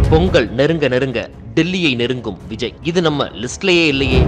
பொங்கல் நெருங்க நெருங்க டெல்லியை நெருங்கும் விஜய் இது நம்ம லிஸ்ட்லயே இல்லையே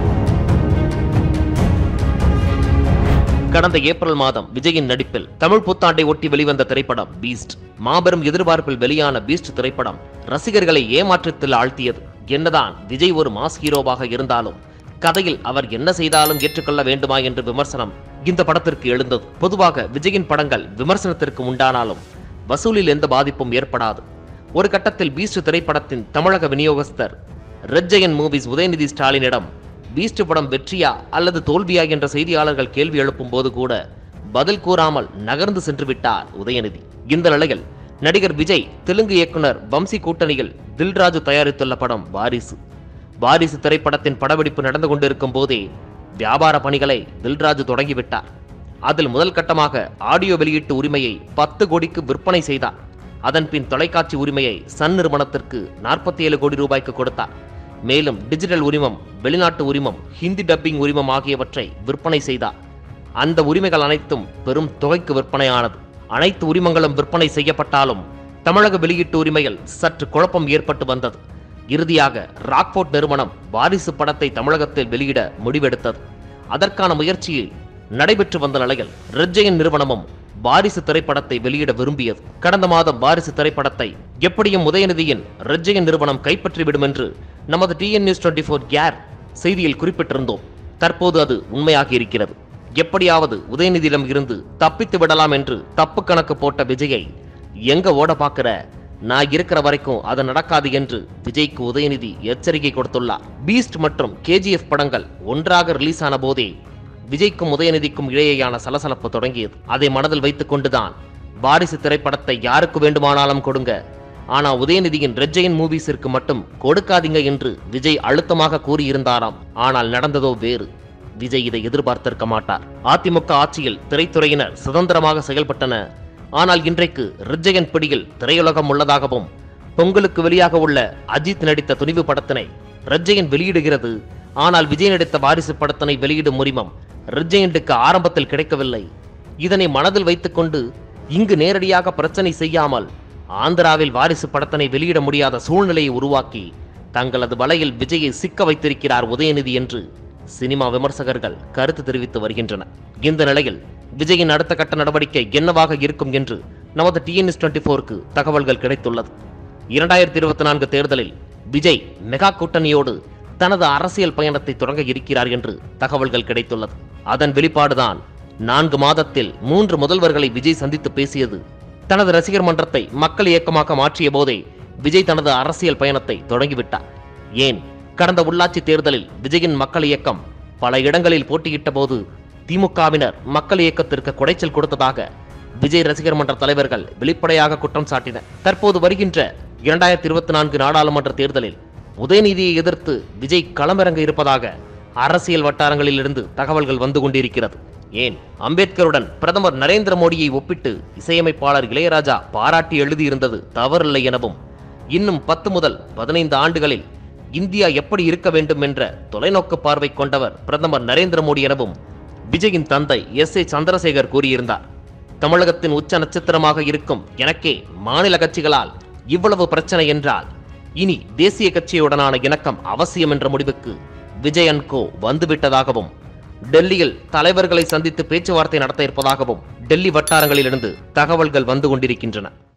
கடந்த ஏப்ரல் மாதம் விஜயின் நடிப்பில் தமிழ் புத்தாண்டை ஒட்டி வெளிவந்த திரைப்படம் பீஸ்ட் மாபெரும் எதிர்பார்ப்பில் வெளியான பீஸ்ட் திரைப்படம் ரசிகர்களை ஏமாற்றத்தில் ஆழ்த்தியது என்னதான் விஜய் ஒரு மாஸ் ஹீரோவாக இருந்தாலும் கதையில் அவர் என்ன செய்தாலும் ஏற்றுக்கொள்ள வேண்டுமா என்ற விமர்சனம் இந்த படத்திற்கு எழுந்தது பொதுவாக விஜயின் படங்கள் விமர்சனத்திற்கு உண்டானாலும் வசூலில் எந்த பாதிப்பும் ஏற்படாது ஒரு கட்டத்தில் பீஸ்ட் திரைப்படத்தின் தமிழக விநியோகஸ்தர் ரெட் ஜெயன் மூவிஸ் உதயநிதி ஸ்டாலினிடம் பீஸ்ட் படம் வெற்றியா அல்லது தோல்வியா என்ற செய்தியாளர்கள் கேள்வி எழுப்பும் போது கூட பதில் கூறாமல் நகர்ந்து சென்று விட்டார் உதயநிதி இந்த நிலையில் நடிகர் விஜய் தெலுங்கு இயக்குனர் வம்சி கூட்டணியில் தில்ராஜு தயாரித்துள்ள படம் வாரிசு வாரிசு திரைப்படத்தின் படப்பிடிப்பு நடந்து கொண்டிருக்கும் போதே வியாபார பணிகளை தில்ராஜு தொடங்கிவிட்டார் அதில் முதல் கட்டமாக ஆடியோ வெளியீட்டு உரிமையை பத்து கோடிக்கு விற்பனை செய்தார் அதன் பின் தொலைக்காட்சி உரிமையை சன் நிறுவனத்திற்கு நாற்பத்தி ஏழு கோடி ரூபாய்க்கு கொடுத்தார் மேலும் டிஜிட்டல் உரிமம் வெளிநாட்டு உரிமம் ஹிந்தி டப்பிங் உரிமம் ஆகியவற்றை விற்பனை செய்தார் அந்த உரிமைகள் அனைத்தும் பெரும் தொகைக்கு விற்பனையானது அனைத்து உரிமங்களும் விற்பனை செய்யப்பட்டாலும் தமிழக வெளியீட்டு உரிமையில் சற்று குழப்பம் ஏற்பட்டு வந்தது இறுதியாக ராக்போர்ட் நிறுவனம் வாரிசு படத்தை தமிழகத்தில் வெளியிட முடிவெடுத்தது அதற்கான முயற்சியில் நடைபெற்று வந்த நிலையில் ரெட்ஜெயன் நிறுவனமும் வாரிசு திரைப்படத்தை வெளியிட விரும்பியது கடந்த மாதம் வாரிசு திரைப்படத்தை எப்படியும் உதயநிதியின் ரெட்ஜெயன் நிறுவனம் கைப்பற்றிவிடும் என்று நமது TN news twenty four care செய்தியில் குறிப்பிட்டிருந்தோம் தற்போது அது உண்மையாகி இருக்கிறது எப்படியாவது உதயநிதியிடம் இருந்து தப்பித்து விடலாம் என்று தப்பு கணக்கு போட்ட விஜயை எங்க ஓட பார்க்கிற நான் இருக்கிற வரைக்கும் அது நடக்காது என்று விஜய்க்கு உதயநிதி எச்சரிக்கை கொடுத்துள்ளார் பீஸ்ட் மற்றும் கேஜிஎஃப் படங்கள் ஒன்றாக ரிலீஸ் ஆன போதே விஜய்க்கும் உதயநிதிக்கும் இடையேயான சலசலப்பு தொடங்கியது அதை மனதில் வைத்துக் கொண்டுதான் வாரிசு திரைப்படத்தை யாருக்கு வேண்டுமானாலும் கொடுங்க ஆனா உதயநிதியின் ரெட்ஜெயின் மூவிஸிற்கு மட்டும் கொடுக்காதீங்க என்று விஜய் அழுத்தமாக கூறியிருந்தாராம் ஆனால் நடந்ததோ வேறு விஜய் இதை எதிர்பார்த்திருக்க மாட்டார் அதிமுக ஆட்சியில் திரைத்துறையினர் சுதந்திரமாக செயல்பட்டன ஆனால் இன்றைக்கு ரிஜயன் பிடியில் திரையுலகம் உள்ளதாகவும் பொங்கலுக்கு வெளியாக உள்ள அஜித் நடித்த துணிவு படத்தினை ரஜயன் வெளியிடுகிறது ஆனால் விஜய் நடித்த வாரிசு படத்தினை வெளியிடும் உரிமம் ரிஜயண்டுக்கு ஆரம்பத்தில் கிடைக்கவில்லை இதனை மனதில் வைத்துக்கொண்டு இங்கு நேரடியாக பிரச்சனை செய்யாமல் ஆந்திராவில் வாரிசு படத்தினை வெளியிட முடியாத சூழ்நிலையை உருவாக்கி தங்களது வலையில் விஜயை சிக்க வைத்திருக்கிறார் உதயநிதி என்று சினிமா விமர்சகர்கள் கருத்து தெரிவித்து வருகின்றனர் இந்த நிலையில் விஜயின் அடுத்த கட்ட நடவடிக்கை என்னவாக இருக்கும் என்று நமது டிஎன்எஸ் டுவெண்ட்டி ஃபோருக்கு தகவல்கள் கிடைத்துள்ளது இரண்டாயிரத்தி இருபத்தி நான்கு தேர்தலில் விஜய் மெகா கூட்டணியோடு தனது அரசியல் பயணத்தை தொடங்க இருக்கிறார் என்று தகவல்கள் கிடைத்துள்ளது அதன் வெளிப்பாடுதான் நான்கு மாதத்தில் மூன்று முதல்வர்களை விஜய் சந்தித்து பேசியது தனது ரசிகர் மன்றத்தை மக்கள் இயக்கமாக மாற்றிய போதே விஜய் தனது அரசியல் பயணத்தை தொடங்கிவிட்டார் ஏன் கடந்த உள்ளாட்சி தேர்தலில் விஜயின் மக்கள் இயக்கம் பல இடங்களில் போட்டியிட்ட போது திமுகவினர் மக்கள் இயக்கத்திற்கு குடைச்சல் கொடுத்ததாக விஜய் ரசிகர் மன்ற தலைவர்கள் வெளிப்படையாக குற்றம் சாட்டினர் தற்போது வருகின்ற இரண்டாயிரத்தி இருபத்தி நான்கு நாடாளுமன்ற தேர்தலில் உதயநிதியை எதிர்த்து விஜய் களமிறங்க இருப்பதாக அரசியல் வட்டாரங்களில் இருந்து தகவல்கள் வந்து கொண்டிருக்கிறது ஏன் அம்பேத்கருடன் பிரதமர் நரேந்திர மோடியை ஒப்பிட்டு இசையமைப்பாளர் இளையராஜா பாராட்டி எழுதியிருந்தது தவறில்லை எனவும் இன்னும் பத்து முதல் பதினைந்து ஆண்டுகளில் இந்தியா எப்படி இருக்க வேண்டும் என்ற தொலைநோக்கு பார்வை கொண்டவர் பிரதமர் நரேந்திர மோடி எனவும் விஜயின் தந்தை எஸ் ஏ சந்திரசேகர் கூறியிருந்தார் தமிழகத்தின் உச்ச நட்சத்திரமாக இருக்கும் எனக்கே மாநில கட்சிகளால் இவ்வளவு பிரச்சனை என்றால் இனி தேசிய கட்சியுடனான இணக்கம் அவசியம் என்ற முடிவுக்கு விஜயன் கோ வந்துவிட்டதாகவும் டெல்லியில் தலைவர்களை சந்தித்து பேச்சுவார்த்தை நடத்த இருப்பதாகவும் டெல்லி வட்டாரங்களிலிருந்து தகவல்கள் வந்து கொண்டிருக்கின்றன